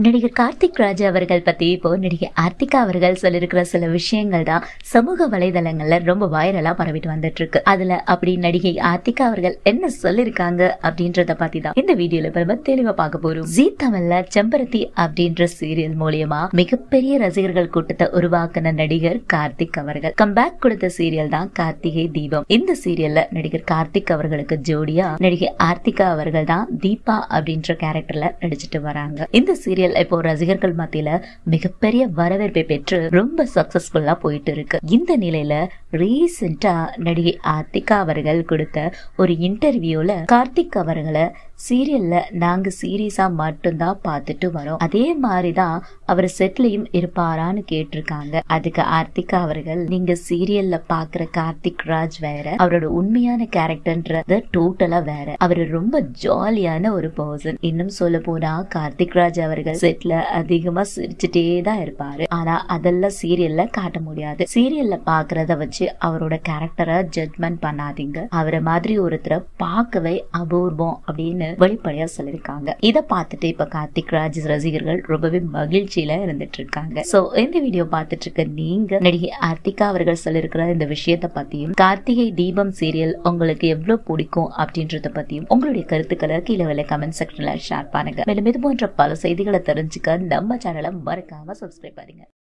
நடிகர் கார்த்திக் ராஜ் அவர்கள் பத்தி இப்போ நடிகை ஆர்த்திகா அவர்கள் சொல்லியிருக்கிற சில விஷயங்கள் தான் சமூக வலைதளங்கள்ல ரொம்ப வைரலா பரவிட்டு வந்துட்டு இருக்கு அதுல அப்படி நடிகை ஆர்த்திகா அவர்கள் என்ன சொல்லிருக்காங்க அப்படின்றத பத்தி தான் இந்த வீடியோல இப்ப நம்ம தெளிவா பார்க்க போறோம் ஜீ தமிழ்ல செம்பருத்தி அப்படின்ற சீரியல் மூலியமா மிகப்பெரிய ரசிகர்கள் கூட்டத்தை உருவாக்கின நடிகர் கார்த்திக் அவர்கள் கம்பேக் கொடுத்த சீரியல் தான் கார்த்திகை தீபம் இந்த சீரியல்ல நடிகர் கார்த்திக் அவர்களுக்கு ஜோடியா நடிகை ஆர்த்திகா அவர்கள் தான் தீபா அப்படின்ற கேரக்டர்ல நடிச்சிட்டு வராங்க இந்த சீரியல் இப்போ ரசிகர்கள் மத்தியில மிகப்பெரிய வரவேற்பை பெற்று ரொம்ப சக்சஸ்ஃபுல்லா போயிட்டு இருக்கு இந்த நிலையில ரீசெண்டா நடிகை ஆர்த்திகா அவர்கள் கொடுத்த ஒரு இன்டர்வியூல கார்த்திக் அவர்களை சீரியல்ல நாங்க சீரியஸா மட்டும்தான் பார்த்துட்டு வரோம் அதே மாதிரிதான் அவர் செட்லயும் இருப்பாரான்னு கேட்டிருக்காங்க அதுக்கு ஆர்த்திகா அவர்கள் நீங்க சீரியல்ல பாக்குற கார்த்திக் ராஜ் வேற அவரோட உண்மையான கேரக்டர்ன்றது டோட்டலா வேற அவர் ரொம்ப ஜாலியான ஒரு பர்சன் இன்னும் சொல்ல போனா கார்த்திக் ராஜ் அவர்கள் செட்ல அதிகமா சிரிச்சுட்டே தான் இருப்பாரு ஆனா அதெல்லாம் சீரியல்ல காட்ட முடியாது சீரியல்ல பாக்குறத வச்சு அவரோட கேரக்டரை ஜட்மெண்ட் பண்ணாதீங்க அவரை மாதிரி ஒருத்தரை பார்க்கவே அபூர்வம் அப்படின்னு வெளிப்படையா சொல்லியிருக்காங்க இத பார்த்துட்டு இப்ப கார்த்திக் ராஜ் ரசிகர்கள் ரொம்பவே மகிழ்ச்சியில இருந்துட்டு இருக்காங்க சோ இந்த வீடியோ பார்த்துட்டு இருக்க நீங்க நடிகை ஆர்த்திகா அவர்கள் சொல்லியிருக்கிற இந்த விஷயத்த பத்தியும் கார்த்திகை தீபம் சீரியல் உங்களுக்கு எவ்வளவு பிடிக்கும் அப்படின்றத பத்தியும் உங்களுடைய கருத்துக்களை கீழே விலை கமெண்ட் செக்ஷன்ல ஷேர் பண்ணுங்க மேலும் இது போன்ற பல செய்திகளை தெரிஞ்சுக்க நம்ம சேனலை மறக்காம சப்ஸ்கிரைப் பண்ணுங்க